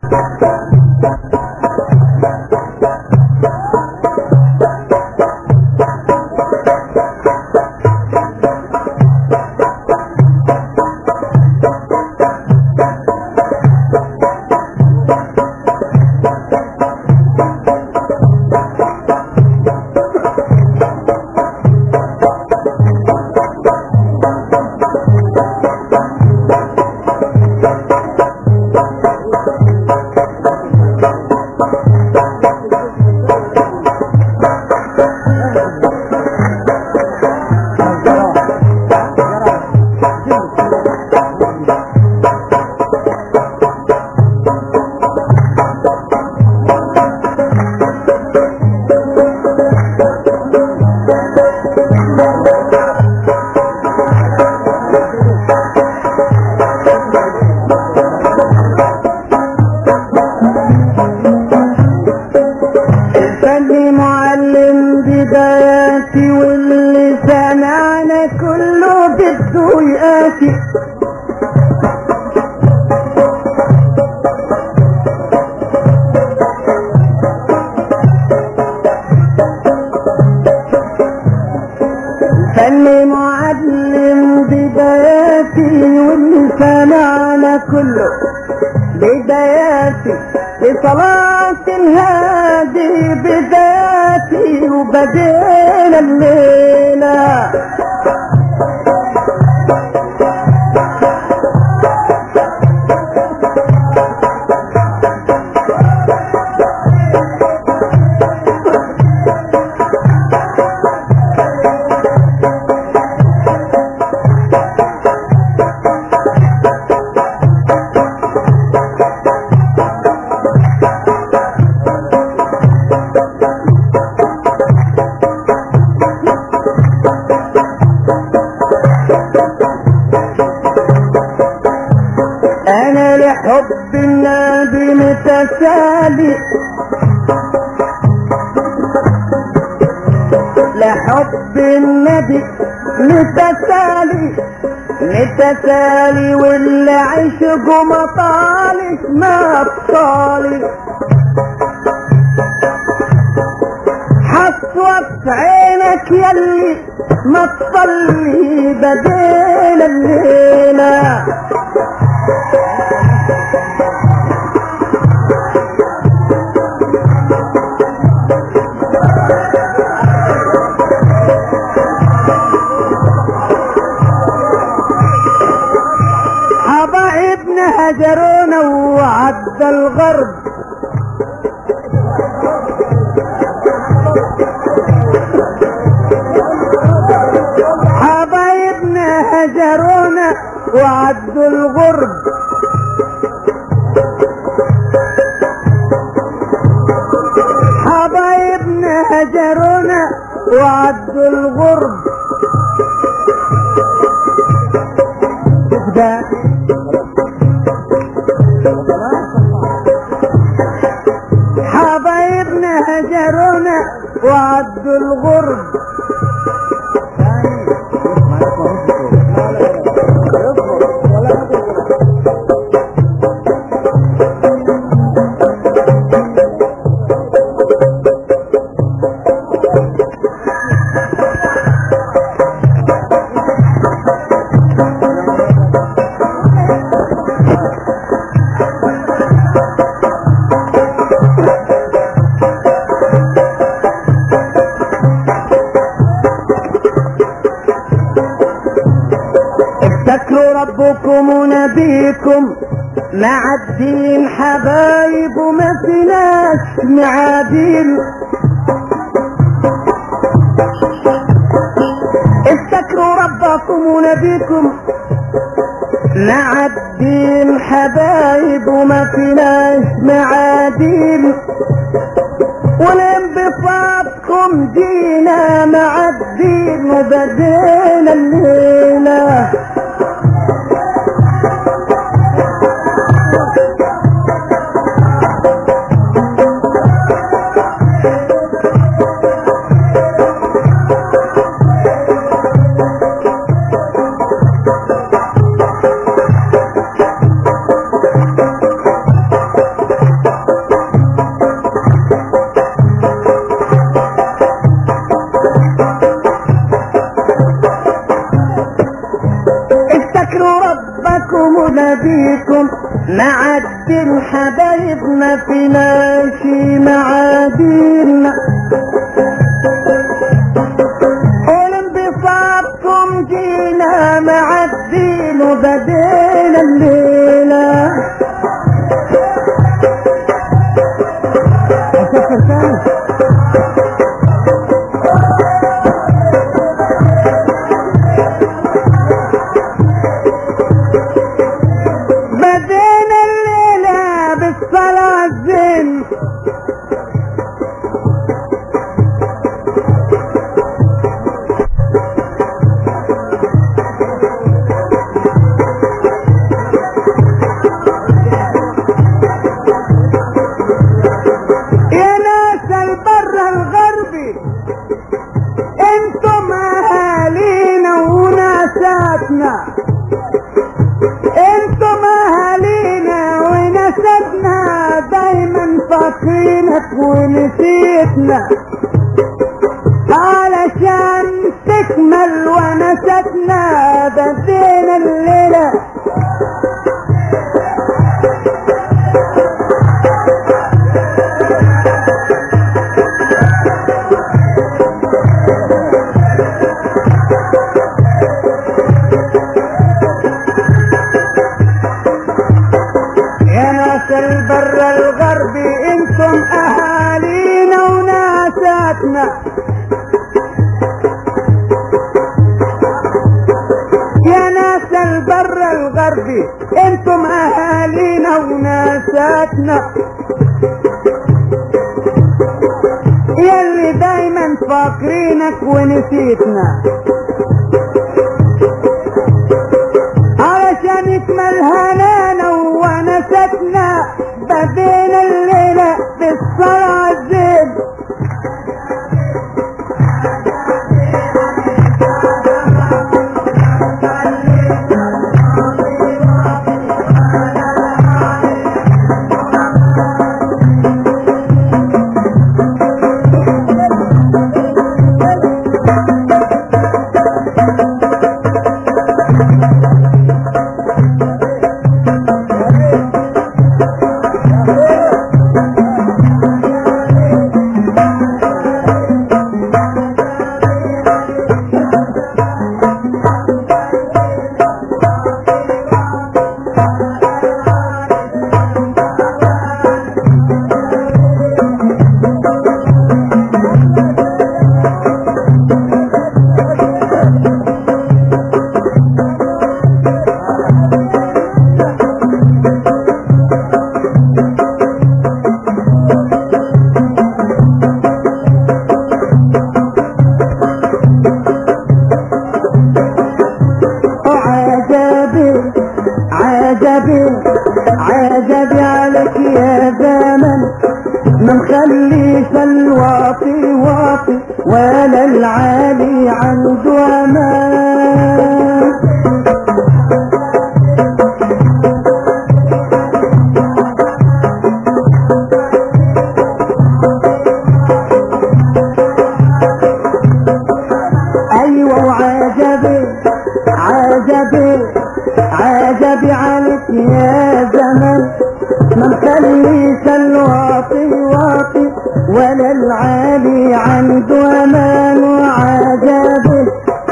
فني معلم بداياتي واللي سمعنا كله بده يقاسي فني معلم بداياتي واللي سمعنا كله بداياتي لصلاة الهادي بداياتي وبدينا الليلة انا لحب النبي متسالي لحب النبي متسالي متسالي واللي عشقه مطالي ما ابطالي حصوت عينك يلي ما تصلي بديل الليله حبايبنا هجرونا وعدى الغرب حبايبنا هجرونا وعدوا الغرب حبايبنا هجرونا وعدوا الغرب ده حبايبنا هجرونا وعدوا الغرب افتكروا ربكم ونبيكم مع الدين حبايب وما في ناس معادين افتكروا ربكم ونبيكم مع الدين حبايب وما في ناس معادين والانبساطكم جينا مع الدين وبدينا الليله ونبيكم نعدي حبايبنا في ماشي معادينا قول انبساطكم جينا مع الدين وبدينا الليلة أسافر تاني بدينا الليلة بالصلاة الزين يا ناس البر الغربي انتم اهالينا وناساتنا انتم اهالينا ونسبنا دايما فاكرينك ونسيتنا علشان تكمل ونستنا بدينا الليله يا ناس البر الغربي انتم اهالينا وناساتنا يا ناس البر الغربي انتم اهالينا وناساتنا يلي دايما فاكرينك ونسيتنا علشان يكمل هنانا ونستنا بدينا الليلة بالصلاة الزين عجبي عجبي عجبي عليك يا زمن ما مخليش الواطي واطي ولا العالي عنده امان ايوه وعجبي عجبي عجبي عليك يا زمن ما مخليش الواطي واطي ولا العالي عنده امان وعجبي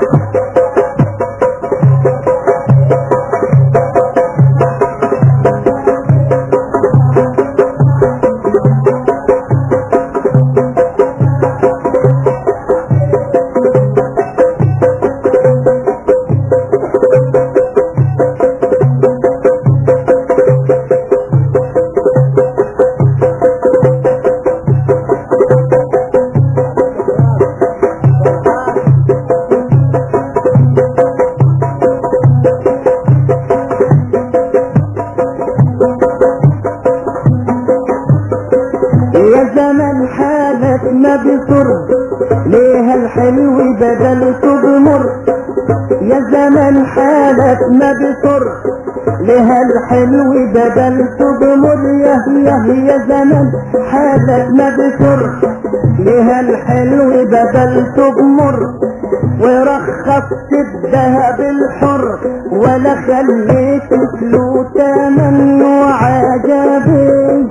يا زمن حالك ما بصر ليه الحلو بدلته بمر يا زمن حالك ما بصر ليه الحلو بدلته بمر يا يا يا زمن حالك ما بصر ليه الحلو بدلته بمر ورخصت الذهب الحر ولا خليت له تمن وعجبي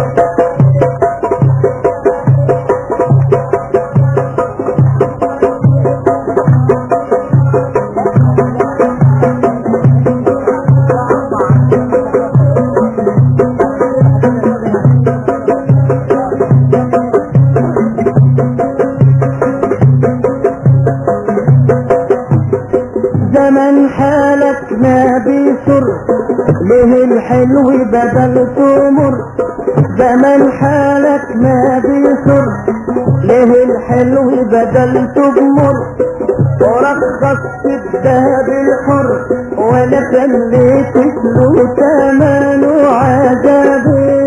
زمن حالك ما بيسر ليه الحلو بدل تمر زمن حالك ما بيسر ليه الحلو بدل تجمر ورخصت الذهب الحر ولا خليت له تمن وعجبي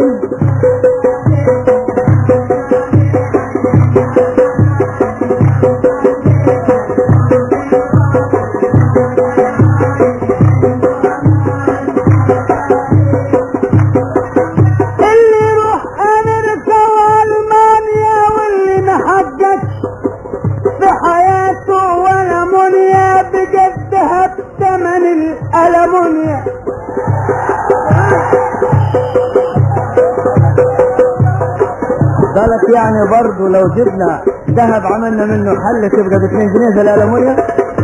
اللي يروح امريكا والمانيا واللي ما حققش في حياته ولا منيا بجدها بثمن الالمونيا قالك يعني برضه لو جبنا ذهب عملنا منه حل تبقى ب 2 جنيه زي الالمونيا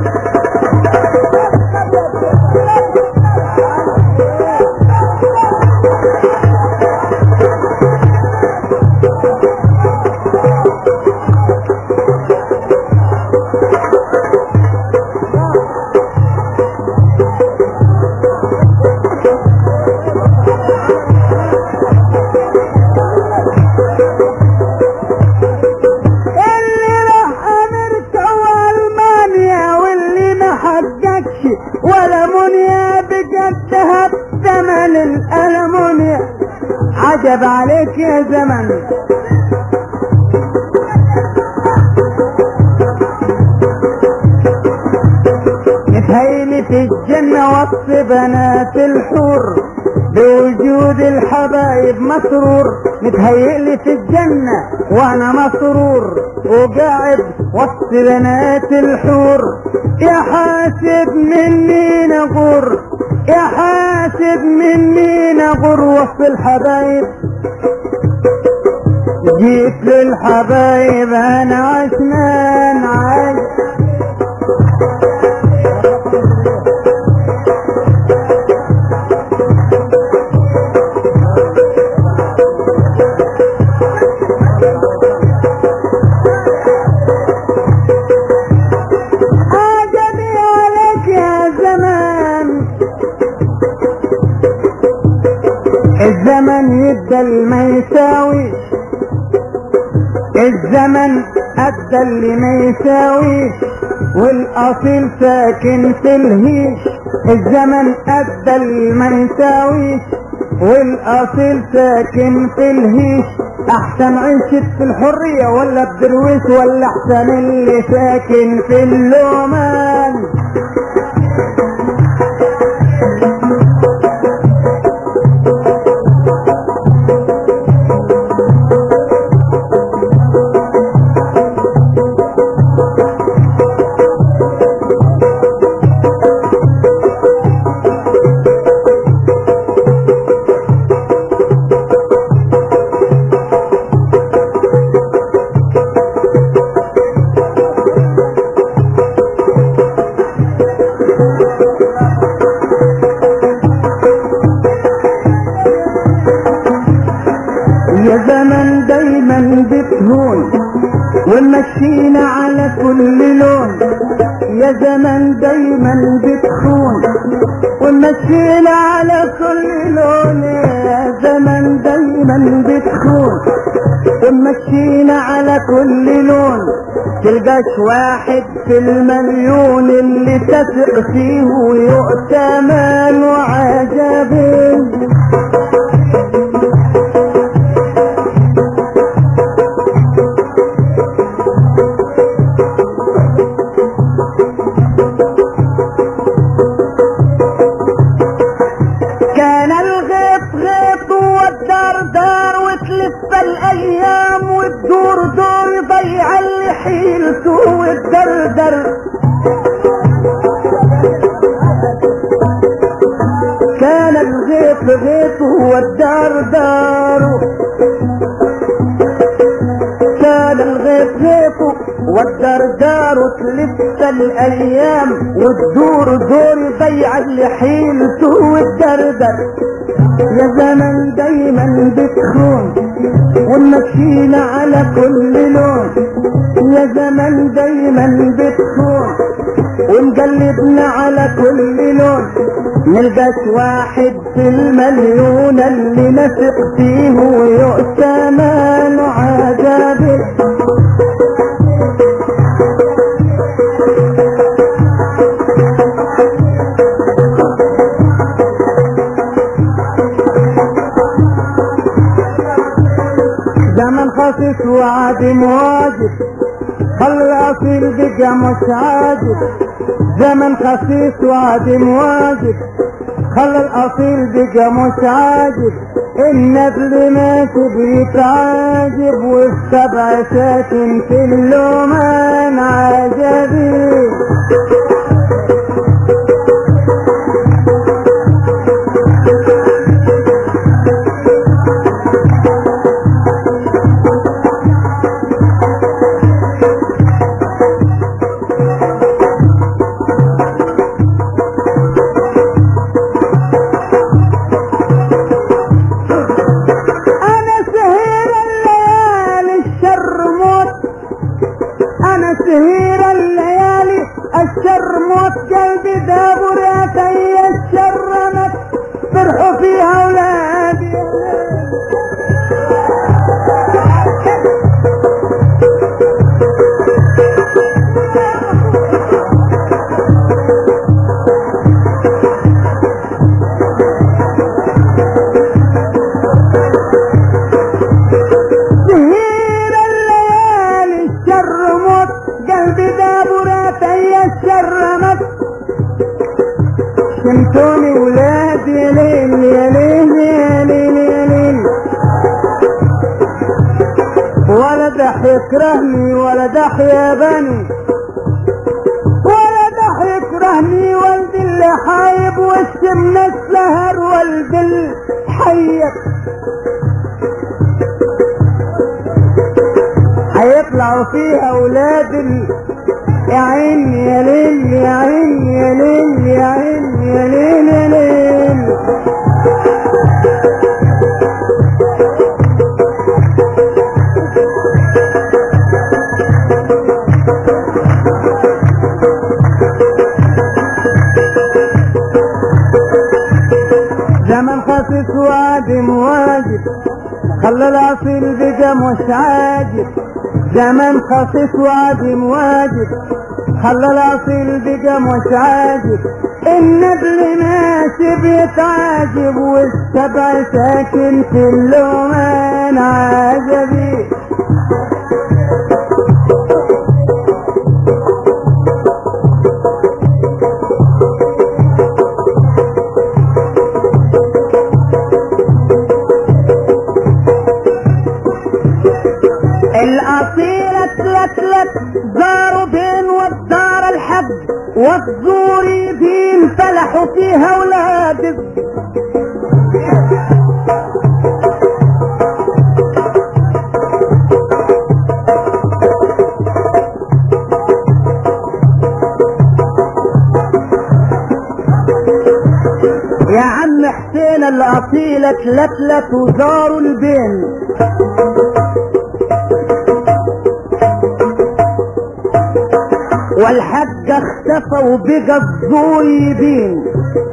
اللي راح امريكا والمانيا واللي ما حققش ولا منيا بجدها بثمن الالمونيا عجب عليك يا زمن متهيلي في الجنة وصف بنات الحور بوجود الحبايب مسرور متهيئلي في الجنة وانا مسرور وقاعد وسط بنات الحور يا حاسب مني نغر يا حاسب مني نغر وسط الحبايب جيت للحبايب انا عشمان عايش عجبي عليك يا زمان الزمن يدى ما يساوي الزمن ادى اللي ما يساوي والاصيل ساكن في الهيش الزمن ادى اللي ما يساوي والاصيل ساكن في الهيش احسن عيشت في الحرية ولا بدرويش ولا احسن اللي ساكن في اللومان يا زمن دايما بتهون ومشينا على كل لون يا زمن دايما بتخون ومشينا على كل لون يا زمن دايما بتخون ومشينا على كل لون تلقاش واحد في المليون اللي تثق فيه ويؤتمن وعجبه كان الغيط غيط والدار دار وتلف الايام والدور دور يضيع اللي حيلته والدردر كان الغيط غيطه والدار داره كان الغيط غيطه والدار داره تلف الايام والدور دور يضيع اللي حيلته والدردر يا زمن دايما بتخون ونمشينا على كل لون يا زمن دايما بتخون ونقلبنا على كل لون نلبس واحد في المليون اللي نثق فيه ويؤتى ماله عجبه زمن خاصص وعادم واجب خلى الاصيل بقى مش عاجب زمن خسيس وعادم واجب خلى الاصيل بقى مش عاجب النبل ماشي بيتعاجب والسبع ساكن في اللومان عجبي انا سهير الليالي الشر موت انا سهير الليالي الشر موت قلبي دابر يا سي الشر مت فرحوا فيها اولادي سهير الليالي الشر موت قلبي دابرات يا الشر مت شمتوني ولادي يا ليل يا ليل يا ليل يا ليل ولا دح يكرهني ولا دح يابني ولا دح يكرهني والد اللي حايب وش من السهر والد الحيب هيطلعوا فيها اولاد ال... يا عين يا ليل يا عين يا ليل يا عين يا ليل يا ليل زمن خاسس وادم واجب خلى الاصيل بقى مش عاجب زمن خاسس وادم واجب خلى الاصيل بقى مش عاجب النبل ماشي بيتعاجب والسبع ساكن في اللومان عجبي الأصيلة تلتلت زاروا بين والدار الحق والزوري بين فلحوا فيها ولاد يا عم حسين الأصيلة تلتلت وزاروا البين والحق اختفى وبقى الزور يبين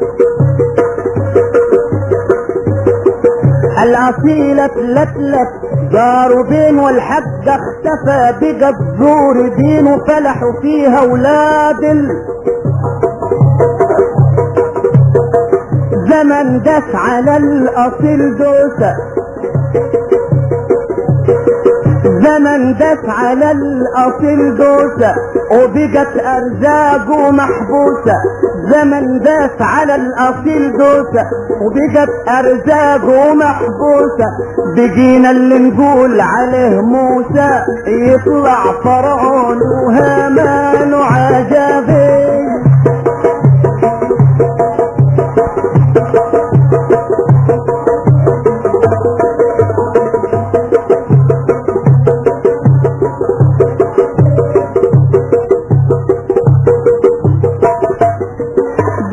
الأصيلة تلتلت داروا بين والحق اختفى بقى الزور يبين وفلحوا فيها ولاد ال... زمن داس على الأصيل دوسة زمن داس على الأصيل دوسة وبقت أرزاقه محبوسة زمن داس على الأصيل دوسة وبقت أرزاقه محبوسة بقينا اللي نقول عليه موسى يطلع فرعون وهامان وعجبه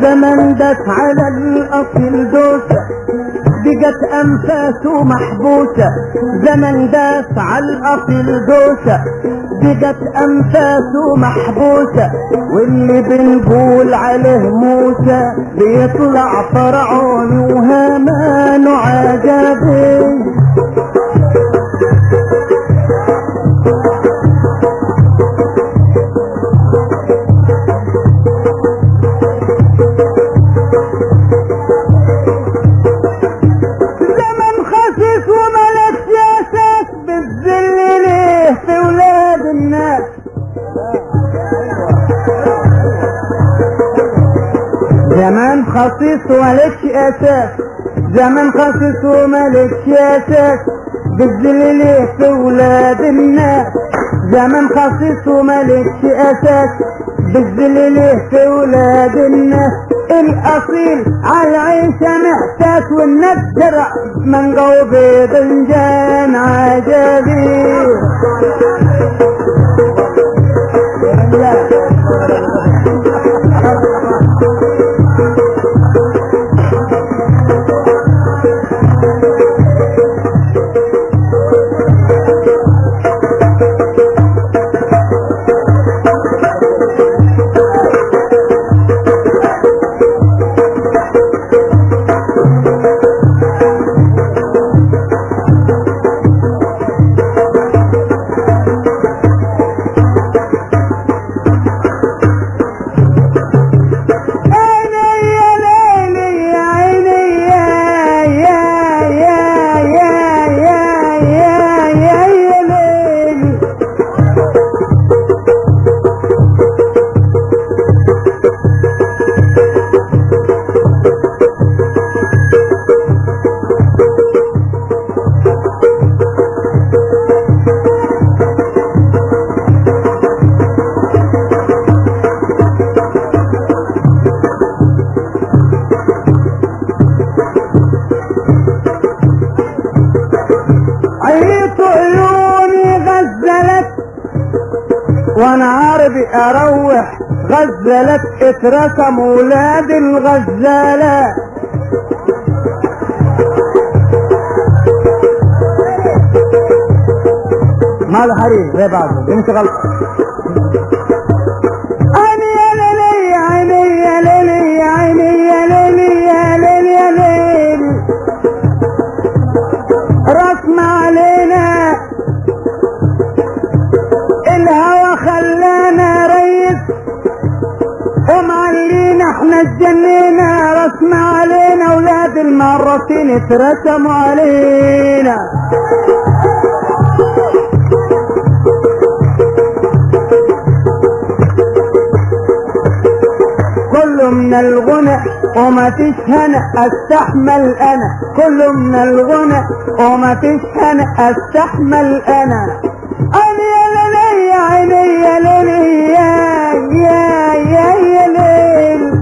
زمن داس على الاصل دوسة بقت انفاسه محبوسة زمن داس على الاصل دوسة بقت انفاسه محبوسة واللي بنقول عليه موسى بيطلع فرعون وهامان وعجبي زمن خسيس وملك سياسات بالذل ليه في ولاد الناس زمان خصيص وملكش اساس زمان خصيص وملكش اساس بالذل ليه في ولاد الناس زمان خصيص وملكش اساس بالذل ليه في ولاد الناس الاصيل على العيشة محتاس والناس درع من قوبي بنجان عجبي عيني يا ليلي يا عيني يا يا يا يا يا يا يا يا ليلي عينيت عيوني غزلت وانا عربي اروح غزلت اترسم ولاد الغزالة ما له حريم زي بعضه دي مش غلطة عيني يا ليلي يا عيني يا ليلي يا عيني يا ليلي يا ليلي يا ليلي رسم علينا الهوى خلانا ريس ومعلينا احنا اتجنينا رسم علينا ولاد المرتين اترسموا علينا كله من الغنى وما فيش هنا استحمل انا كله من الغنى وما فيش هنا استحمل انا انا يا ليلي يا عيني يا ليلي يا يا يا يا ليل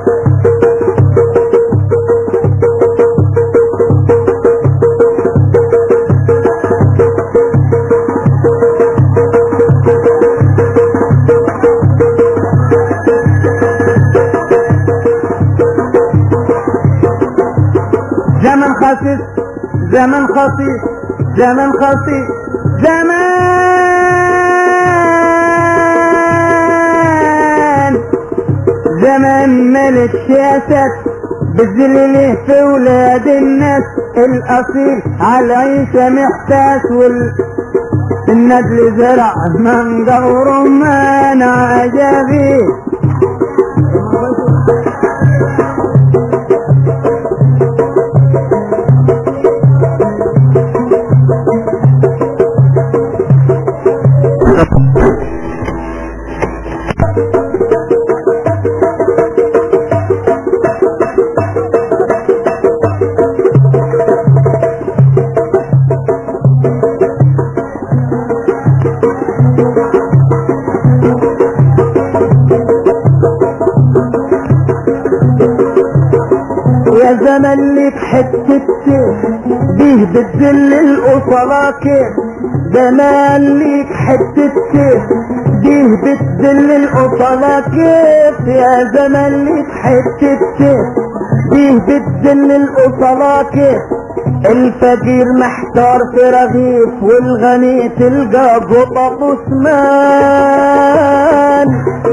زمن خسيس زمن خسيس زمن خسيس زمان زمان ملك سياسات بالذل في ولاد الناس الاصيل على العيشة محتاس وال النجل زرع من دور ما عجبي يا زمن لك حتة سيف بيه بتذل الأصلاء كيف زمان ليك حتة سيف ديه بتذل القصلة كيف يا زمن ليك حتة كيف ديه بتذل القصلة كيف الفقير محتار في رغيف والغني تلقى قطط عثمان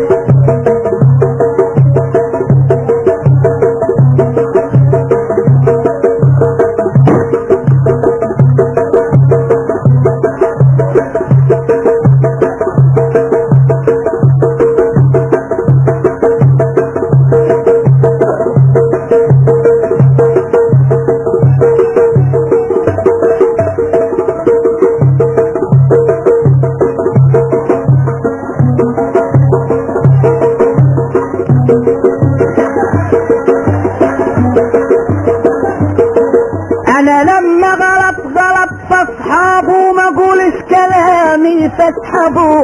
انا لما غلط غلط فاصحابه ما اقولش كلامي فاسحبه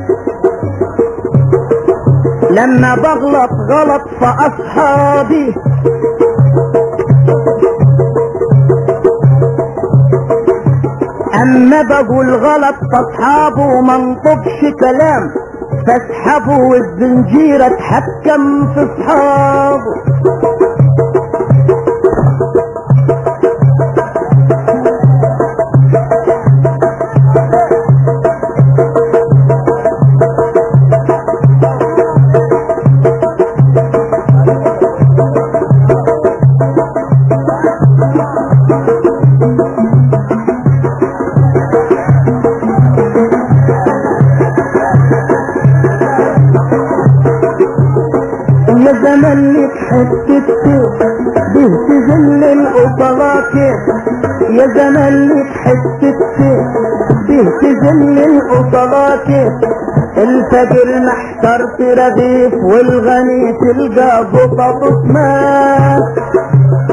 لما بغلط غلط فاصحابي اما بقول غلط فاصحابه ما انطقش كلام فاسحبه والزنجير اتحكم في اصحابه يا زمن لك حتة به تذل القطرة كيف يا زمن لك حتة به تذل القطرة كيف الفجر محتار في رغيف والغني تلقى قطط عثمان